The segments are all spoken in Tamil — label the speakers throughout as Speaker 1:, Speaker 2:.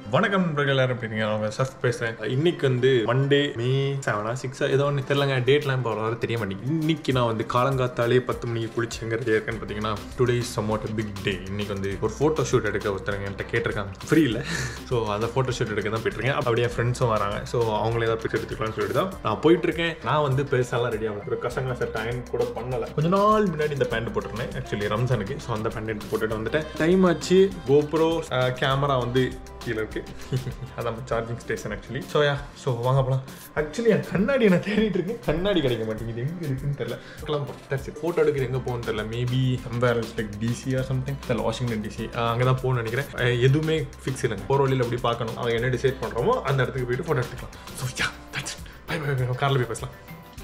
Speaker 1: வணக்கம் நண்பர்கள் எல்லாரும் எப்படி இருக்கீங்க அவங்க சஃப் பேசுறேன் இன்னைக்கு வந்து மண்டே மே செவனா சிக்ஸா ஏதோ ஒன்று தெரியலங்க டேட்லாம் இப்போ வர தெரிய மாட்டேங்குது இன்னைக்கு நான் வந்து காலங்காத்தாலே பத்து மணிக்கு குளிச்சு எங்க ரெடியாக இருக்கேன்னு பார்த்தீங்கன்னா டுடே சம்மோட் பிக் டே இன்னைக்கு வந்து ஒரு ஃபோட்டோ ஷூட் எடுக்க ஒருத்தருங்க என்கிட்ட கேட்டிருக்காங்க ஃப்ரீ இல்லை ஸோ அந்த ஃபோட்டோ ஷூட் எடுக்க தான் போயிட்டு இருக்கேன் அப்படியே ஃப்ரெண்ட்ஸும் வராங்க ஸோ அவங்களே ஏதாவது பிக்ஸ் எடுத்துக்கலாம்னு சொல்லிட்டு தான் நான் போயிட்டு இருக்கேன் நான் வந்து பெருசாலாம் ரெடி ஆகல ஒரு கசங்க சார் டைம் கூட பண்ணல கொஞ்ச நாள் முன்னாடி இந்த பேண்ட் போட்டிருந்தேன் ஆக்சுவலி ரம்ஜானுக்கு ஸோ அந்த பேண்ட் எடுத்து போட்டுட்டு வந்துட்டேன் டைம் ஆச்சு கோப்ரோ கேமரா வந்து கீழே இருக்கு அதான் charging station actually so yeah so வாங்க போகலாம் ஆக்சுவலி என் கண்ணாடி நான் தேடிட்டு இருக்கேன் கண்ணாடி கிடைக்க மாட்டேங்குது எங்கே இருக்குன்னு தெரியல ஃபோட்டோ எடுக்கிறது எங்கே போகணும்னு தெரியல maybe somewhere like DC or something தெரியல வாஷிங்டன் டிசி அங்கே தான் போகணும்னு நினைக்கிறேன் அஹ் எதுவுமே ஃபிக்ஸ் இல்லைங்க போகிற வழியில் அப்படி பார்க்கணும் அவங்க என்ன டிசைட் பண்ணுறோமோ அந்த இடத்துக்கு போயிட்டு ஃபோட்டோ எடுத்துக்கலாம் so yeah that's bye bye bye காரில் போய் பேசலாம்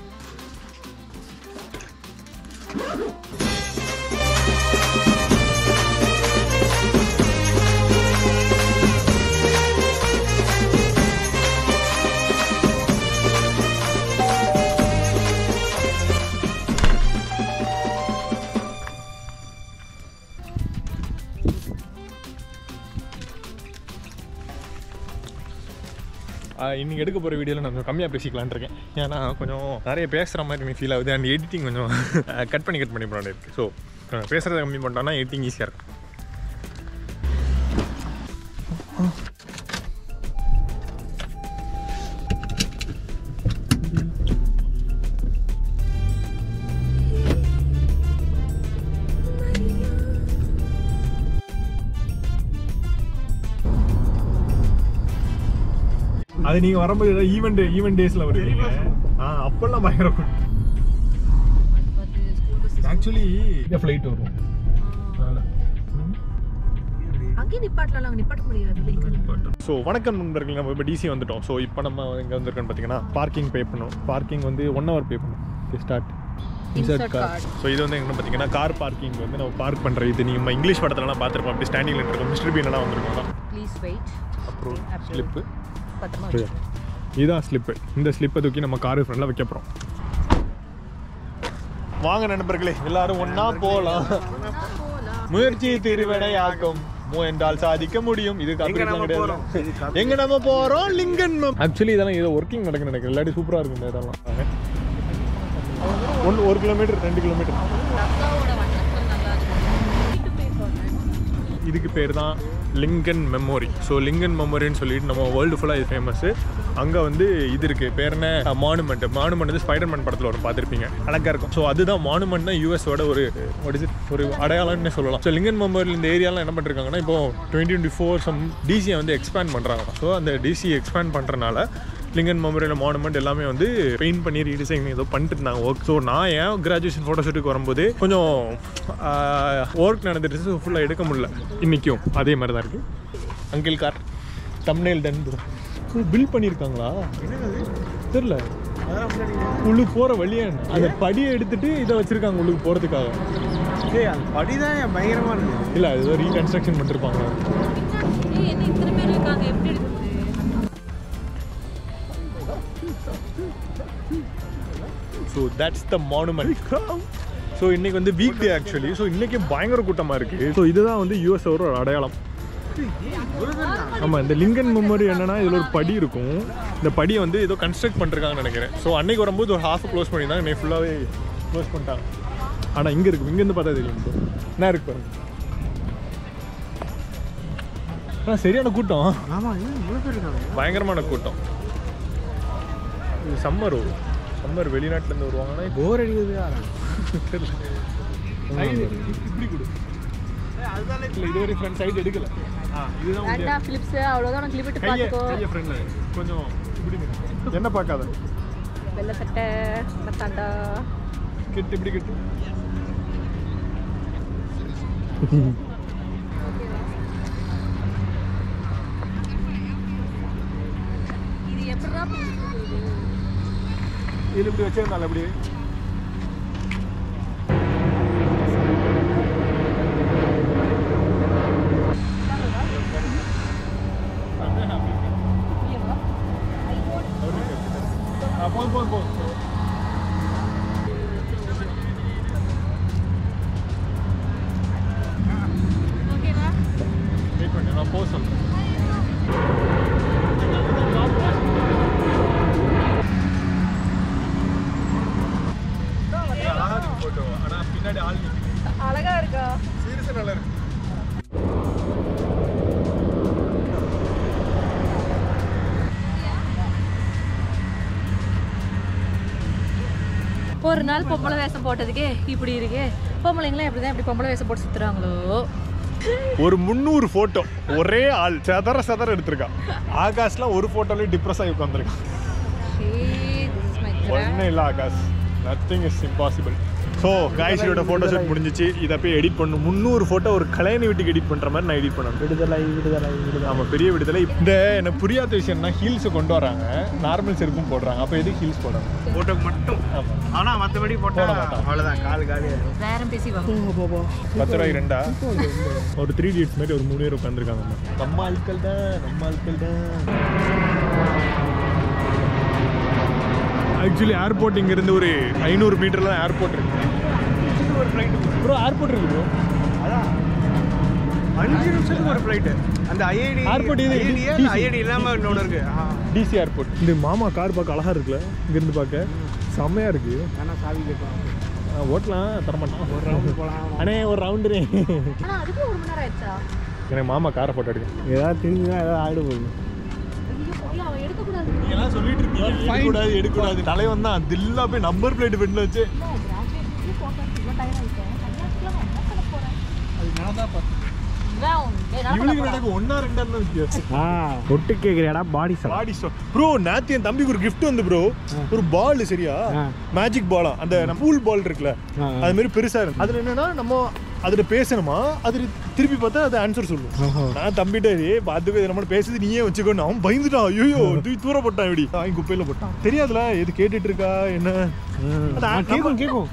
Speaker 1: இன்னைக்கு எடுக்க போகிற வீடியோவில் நான் கொஞ்சம் கம்மியாக பேசிக்கலான் இருக்கேன் ஏன்னா கொஞ்சம் நிறைய பேசுகிற மாதிரி எனக்கு ஃபீல் ஆகுது அண்ட் எடிட்டிங் கொஞ்சம் கட் பண்ணி கட் பண்ணி போட இருக்குது ஸோ பேசுகிறத கம்மி பண்ணிட்டோம்னா எடிட்டிங் ஈஸியாக இருக்கும் அது நீங்கள் வரும்போது ஈவெண்ட் ஈவெண்ட் டேஸில் வருவீங்க ஆ அப்போல்லாம் பயங்கர ஆக்சுவலி இந்த ஃப்ளைட் வரும்
Speaker 2: அங்கேயே நிப்பாட்டலாம் நாங்கள் நிப்பாட்ட முடியாது
Speaker 1: ஸோ வணக்கம் நண்பர்கள் நம்ம இப்போ டிசி வந்துட்டோம் ஸோ இப்போ நம்ம எங்கே வந்திருக்கோன்னு பார்த்தீங்கன்னா பார்க்கிங் பே பண்ணணும் பார்க்கிங் வந்து ஒன் ஹவர் பே பண்ணணும் start insert
Speaker 2: Insert
Speaker 1: card
Speaker 2: card.
Speaker 1: So இது வந்து என்ன பார்த்தீங்கன்னா கார் பார்க்கிங் வந்து நம்ம பார்க் பண்ணுற இது நீங்கள் இங்கிலீஷ் படத்துலலாம் பார்த்துருப்போம் அப்படி ஸ்டாண்டிங்கில் இருக்கும் மிஸ்டர் பீனெல்லாம் வந்திருக்கோம்
Speaker 2: ப்ளீஸ் வெயிட்
Speaker 1: அப்புறம்
Speaker 2: Approve.
Speaker 1: ஸ்லிப்பு
Speaker 2: பத்திரமா
Speaker 1: இதுதான் ஸ்லிப்பு இந்த ஸ்லிப்பை தூக்கி நம்ம காரு ஃப்ரெண்டில் வைக்க போகிறோம் வாங்க நண்பர்களே எல்லாரும் ஒன்றா போகலாம் முயற்சி திருவினையாக்கும் முயன்றால் சாதிக்க முடியும் இது காப்பிரைட்லாம் கிடையாது எங்க நம்ம போறோம் லிங்கன் ஆக்சுவலி இதெல்லாம் ஏதோ ஒர்க்கிங் நடக்குன்னு நினைக்கிறேன் இல்லாட்டி சூப்பரா இருக்கும் இந்த இதெல்லாம் ஒன்று ஒரு கிலோமீட்டர் ரெண்டு கிலோமீட்டர்
Speaker 2: அக்காவோட வண்ணத்தில் நல்லா இருக்கும்
Speaker 1: இதுக்கு பேர் தான் லிங்கன் மெமோரி ஸோ லிங்கன் மெமோரின்னு சொல்லிட்டு நம்ம வேர்ல்டு ஃபுல்லாக இது ஃபேமஸ் அங்கே வந்து இது இருக்குது பேர் என்ன மானுமெண்ட் மானுமெண்ட் வந்து ஸ்பைடர்மேன் படத்தில் ஒரு பார்த்துருப்பீங்க அழகாக இருக்கும் ஸோ அதுதான் மானுமெண்ட் தான் யூஎஸோட ஒரு what is it? ஒரு அடையாளம்னு சொல்லலாம் ஸோ லிங்கன் மெமோரியல் இந்த ஏரியாலாம் என்ன பண்ணிருக்காங்கன்னா இப்போ டுவெண்ட்டி டுவெண்ட்டி ஃபோர் சம் டிசியை வந்து எக்ஸ்பேண்ட் பண்ணுறாங்க ஸோ அந்த டிசி எக்ஸ்பேண்ட் பண்ணுறனால லிங்கன் மெமோரியல் மானுமெண்ட் எல்லாமே வந்து பெயிண்ட் பண்ணி ரீடிசைன் ஏதோ பண்ணிட்டு இருந்தாங்க ஒர்க் ஸோ நான் ஏன் கிராஜுவேஷன் ஃபோட்டோஷூட்டுக்கு வரும்போது கொஞ்சம் ஒர்க் நடந்துட்டு ஸோ ஃபுல்லாக எடுக்க முடியல இன்றைக்கும் அதே மாதிரி தான் இருக்குது அங்கிள் கார் தம்னேல் டன் பில் பண்ணியிருக்காங்களா தெரில உள்ளுக்கு போகிற வழியே அந்த படியை எடுத்துட்டு இதை வச்சுருக்காங்க உள்ளுக்கு போகிறதுக்காக
Speaker 3: ஏய் அந்த படிதான் பயங்கரமா இருக்கு
Speaker 1: இல்லை அது ஏதோ ரீகன்ஸ்ட்ரக்ஷன் பண்ணிருப்பாங்க
Speaker 2: ஏய் என்ன இத்தனை பேர் இருக்காங்க எப்படி எடுக்கிறது
Speaker 1: so that's the monument so இன்னைக்கு வந்து வீக் டே ஆக்சுவலி ஸோ இன்னைக்கு பயங்கர கூட்டமாக இருக்குது ஸோ இதுதான் வந்து யூஎஸ் ஒரு அடையாளம் ஆமாம் இந்த லிங்கன் மெமோரி என்னன்னா இதில் ஒரு படி இருக்கும் இந்த படியை வந்து ஏதோ கன்ஸ்ட்ரக்ட் பண்ணிருக்காங்கன்னு நினைக்கிறேன் ஸோ அன்னைக்கு வரும்போது ஒரு ஹாஃப் க்ளோஸ் பண்ணியிருந்தாங்க இன்னைக்கு ஃபுல்லாகவே க்ளோஸ் பண்ணிட்டாங்க ஆனால் இங்கே இருக்கும் இங்கேருந்து பார்த்தா தெரியும் bro. என்ன இருக்கு பாருங்க ஆ சரியான கூட்டம்
Speaker 3: ஆமா இன்னும் இவ்வளவு பேர் இருக்காங்க
Speaker 1: பயங்கரமான கூட்டம் இது சம்மர் சம்மர் வெளிநாட்டுலேருந்து வருவாங்கன்னா
Speaker 3: போர் அடிக்குது
Speaker 1: இப்படி கொடு இல்லை இதுவரை ஃப்ரெண்ட் சைடு எடுக்கல ஆ இதுதான் உங்க
Speaker 2: வேண்டாம் ஃபிலிப்ஸ் அவ்வளோதான் நான் கிளிவிட்டு
Speaker 1: கையை
Speaker 2: பார்த்துக்கோ
Speaker 1: கையை ஃப்ரெண்ட் கொஞ்சம் இப்படி நிறு. என்ன பார்க்காத
Speaker 2: வெள்ளை சட்டை மத்தாண்டா
Speaker 1: கெட்டு இப்படி கெட்டு
Speaker 2: இது எப்படிடா
Speaker 1: இதில் இப்படி வச்சிருந்தால இப்படி போதும் போதும் போதும்
Speaker 2: ஓகேவா
Speaker 1: வெயிட் பண்ணு நான் போக சொல்கிறேன்
Speaker 2: ஒரு நாள் பொம்பளை வேஷம் போட்டதுக்கே இப்படி இருக்கே பொம்பளைங்களாம் எப்படிதான் இப்படி பொம்பளை வேஷம் போட்டு சுத்துறாங்களோ
Speaker 1: ஒரு முந்நூறு ஃபோட்டோ ஒரே ஆள் சதற சதற எடுத்திருக்கான் ஆகாஷ்லாம் ஒரு ஃபோட்டோலயும் டிப்ரெஸ் ஆகி உட்காந்துருக்கான்
Speaker 2: Hey, this is my grand-
Speaker 1: ஒன்றும் இல்லை Akash nothing is impossible so காயத்ரியோட ஃபோட்டோ ஷூட் முடிஞ்சிச்சு இதை போய் எடிட் பண்ணணும் முந்நூறு ஃபோட்டோ ஒரு கல்யாணி வீட்டுக்கு எடிட் பண்ணுற மாதிரி நான் எடிட் பண்ணணும்
Speaker 3: விடுதலை விடுதலை விடுதலை
Speaker 1: ஆமாம் பெரிய விடுதலை இந்த எனக்கு புரியாத விஷயம்னா ஹீல்ஸை கொண்டு வராங்க நார்மல் செருப்பும் போடுறாங்க அப்போ எதுக்கு ஹீல்ஸ் போடுறாங்க
Speaker 3: போட்டோக்கு மட்டும்
Speaker 1: ஆமாம்
Speaker 3: ஆனா மத்தபடி போட்டா
Speaker 1: போட மாட்டான்.
Speaker 3: அவ்வளவுதான் கால் காலி
Speaker 2: பேரம் பேசி வாங்க
Speaker 1: பத்து ரூபாய்க்கு ரெண்டா ஒரு த்ரீ டேட்ஸ் மாதிரி ஒரு மூணு பேர் உட்காந்துருக்காங்க நம்ம ஆட்கள் தான் நம்ம ஆட்கள் தான் ஆக்சுவலி ஏர்போர்ட் இங்கேருந்து ஒரு ஐநூறு மீட்டர்ல தான் ஏர்போர்ட் இருக்கு
Speaker 3: ஒரு ஃப்ளைட்
Speaker 1: ப்ரோ ஏர்போர்ட் இருக்கு ப்ரோ
Speaker 3: அதான் அஞ்சு நிமிஷத்துக்கு ஒரு ஃப்ளைட் அந்த ஐஐடி
Speaker 1: Airport இது,
Speaker 3: ஐஐடி
Speaker 1: DC.
Speaker 3: ஐஐடி இல்லாம இன்னொன்று இருக்கு ஆ.
Speaker 1: டிசி ஏர்போர்ட் இந்த மாமா கார் பார்க்க அழகா இருக்குல்ல இங்கேருந்து பார்க்க செம்மையா இருக்கு
Speaker 3: ஆனா சாவி கேட்கலாம்
Speaker 1: ஆ, ஓட்டலாம் தரமாட்டான்
Speaker 3: ஒரு ரவுண்ட் போலாம்
Speaker 1: அண்ணே ஒரு ரவுண்டு
Speaker 2: ஆனா அதுக்கு ஒரு மணி நேரம் ஆயிடுச்சா
Speaker 1: எனக்கு மாமா காரை போட்டோ எடுக்க
Speaker 3: ஏதாவது தெரிஞ்சுதான் ஏதாவது ஆயிடு போகுது
Speaker 2: ஐயோ, ஐயோ, அவன் எடுக்கக்கூடாது
Speaker 1: எல்லாம் சொல்லிட்டு இருக்கீங்க எடுக்கக்கூடாது எடுக்கக்கூடாது தலைவன் தான் தில்லா போய் நம்பர் பிளேட் பெட்டில் வச்சு
Speaker 2: கிராஜுவேட் போட்டோம் இவ்வளோ டயர் ஆயிட்டேன் கல்யாணத்துக்குலாம் நான் என்ன பண்ண போறேன்
Speaker 3: அது நான் தான் பார்த்தேன்
Speaker 2: இவன் என்ன பண்ண
Speaker 1: இவளுக்கு
Speaker 2: போறான்?
Speaker 1: எனக்கு ஒன்னா ரெண்டா தான் வித்தியாசம்
Speaker 3: ஆ ஒட்டு கேட்குறியாடா body sir
Speaker 1: body show bro நேத்து என் தம்பிக்கு ஒரு gift வந்து ப்ரோ ஒரு பால் சரியா
Speaker 3: ஆ.
Speaker 1: மேஜிக் பாலா அந்த நம்ம பூல் பால் இருக்குல்ல
Speaker 3: ஆ, ஆ.
Speaker 1: அது மாதிரி பெருசா இருக்கு அதுல என்னன்னா நம்ம அதுல பேசணுமா அது திருப்பி பார்த்தா அது ஆன்சர் சொல்லும் நான் தம்பிட்ட ஏய் பார்த்து நம்ம பேசுது நீயே வச்சுக்கணும் அவன் பயந்துட்டான் ஐயோ தூக்கி தூர போட்டான் இப்படி அவன் குப்பையில போட்டான் தெரியாதுல எது கேட்டுட்டு இருக்கா என்ன அது
Speaker 3: ஆ, கேட்கும் கேட்கும்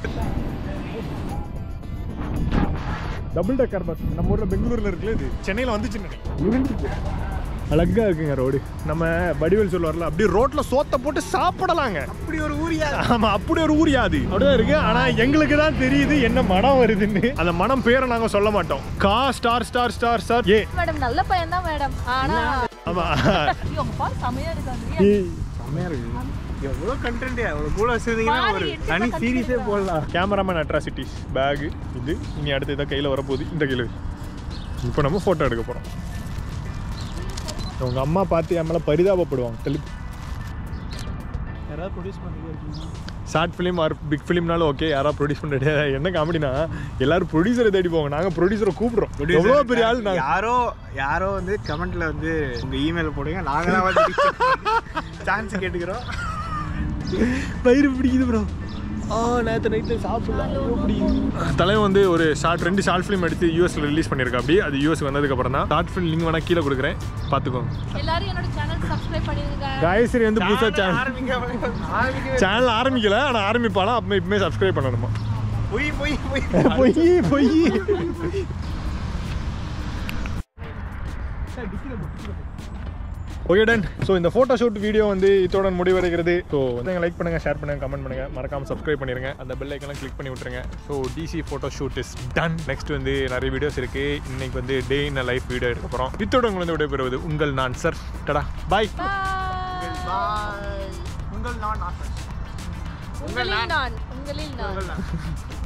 Speaker 1: டபுள் டக்கர் பஸ் நம்ம ஊர்ல பெங்களூர்ல இருக்குல்ல இது சென்னையில வந்துச்சு நினைக்கிறேன் அழகா இருக்குங்க ரோடு நம்ம வடிவேல் சொல்லுவார்ல அப்படியே ரோட்ல சோத்த போட்டு சாப்பிடலாங்க
Speaker 3: அப்படி ஒரு ஊரியா
Speaker 1: ஆமா அப்படி ஒரு ஊர் யாது அப்படிதான் இருக்கு ஆனா எங்களுக்கு தான் தெரியுது என்ன மனம் வருதுன்னு அந்த மனம் பேரை நாங்க சொல்ல மாட்டோம் கா ஸ்டார் ஸ்டார் ஸ்டார் ஸ்டார் ஏ
Speaker 2: மேடம் நல்ல பையன் தான் மேடம் ஆனா
Speaker 1: ஆமா
Speaker 2: ஐயோ, அவங்க பாரு செமையா இருக்காங்க
Speaker 3: செம்மையா இருக்கு எவ்வளோ கண்டென்ட் அவ்வளோ கூட வச்சிருந்தீங்கன்னா
Speaker 2: பாரு,
Speaker 3: ஒரு
Speaker 2: என்ன
Speaker 3: தனி
Speaker 2: content
Speaker 3: சீரிஸே
Speaker 2: தெரியுமா?
Speaker 3: போடலாம்
Speaker 1: கேமராமேன் அட்ராசிட்டிஸ் பேக் இது இனி அடுத்து இதை கையில் வரப்போகுது இந்த கையில் இப்போ நம்ம ஃபோட்டோ எடுக்க போகிறோம் உங்கள் அம்மா பார்த்து என் மேலே பரிதாபப்படுவாங்க தெளி
Speaker 3: யாராவது ப்ரொடியூஸ் பண்ணிட்டே இருக்கீங்க
Speaker 1: ஷார்ட் ஃபிலிம் ஆர் பிக் ஃபிலிம்னாலும் ஓகே யாராவது ப்ரொடியூஸ் பண்ணிட்டு என்ன காமெடினா எல்லாரும் ப்ரொடியூசரை தேடி போவாங்க நாங்கள் ப்ரொடியூசரை கூப்பிடுறோம் எவ்வளோ பெரிய ஆள் நாங்கள்
Speaker 3: யாரோ யாரோ வந்து கமெண்ட்ல வந்து உங்க இமெயில் போடுங்க நாங்களாம் வந்து சான்ஸ் கேட்டுக்கிறோம்
Speaker 1: வயிறு பிடிக்குது ப்ரோ ஆ நேற்று நைட்டில் சாப்பிடலாம் ஐயோ, பிடிக்குது தலைவன் வந்து ஒரு ஷார்ட் ரெண்டு ஷார்ட் ஃபிலிம் எடுத்து யூஎஸ்ல ரிலீஸ் பண்ணியிருக்கா அப்படி அது யூஎஸ் வந்ததுக்கப்புறம் தான் ஷார்ட் ஃபிலிம் லிங்க் வேணா கீழே கொடுக்குறேன் பார்த்துக்கோங்க
Speaker 2: எல்லாரும் என்னோட சேனல் சப்ஸ்கிரைப் பண்ணிருங்க
Speaker 1: காயத்ரி வந்து புதுசாக சேனல்
Speaker 3: ஆரம்பிங்க ஆரம்பிக்க
Speaker 1: சேனல் ஆரம்பிக்கல ஆனால் ஆரம்பிப்பாலாம் அப்போ இப்பவுமே சப்ஸ்கிரைப் பண்ணணுமா
Speaker 3: பொய் பொய் பொய்
Speaker 1: பொய் பொய் ஓகே டன் ஸோ இந்த ஃபோட்டோ ஷூட் வீடியோ வந்து இத்தோட முடிவடைகிறது ஸோ வந்து லைக் பண்ணுங்கள் ஷேர் பண்ணுங்கள் கமெண்ட் பண்ணுங்கள் மறக்காமல் சப்ஸ்கிரைப் பண்ணிருங்க அந்த பெல் ஐக்கெல்லாம் கிளிக் பண்ணி விட்டுருங்க so DC photo shoot is done next வந்து நிறைய வீடியோஸ் இருக்குது இன்னைக்கு வந்து டே இன் லைஃப் வீடியோ எடுக்க போகிறோம் இத்தோட உங்களுக்கு விடைபெறுவது உங்கள் நான் சார் டடா பாய்
Speaker 3: பாய் உங்கள் நான் ஆசை
Speaker 2: உங்களில் நான் உங்களில் நான்
Speaker 3: உங்கள் நான்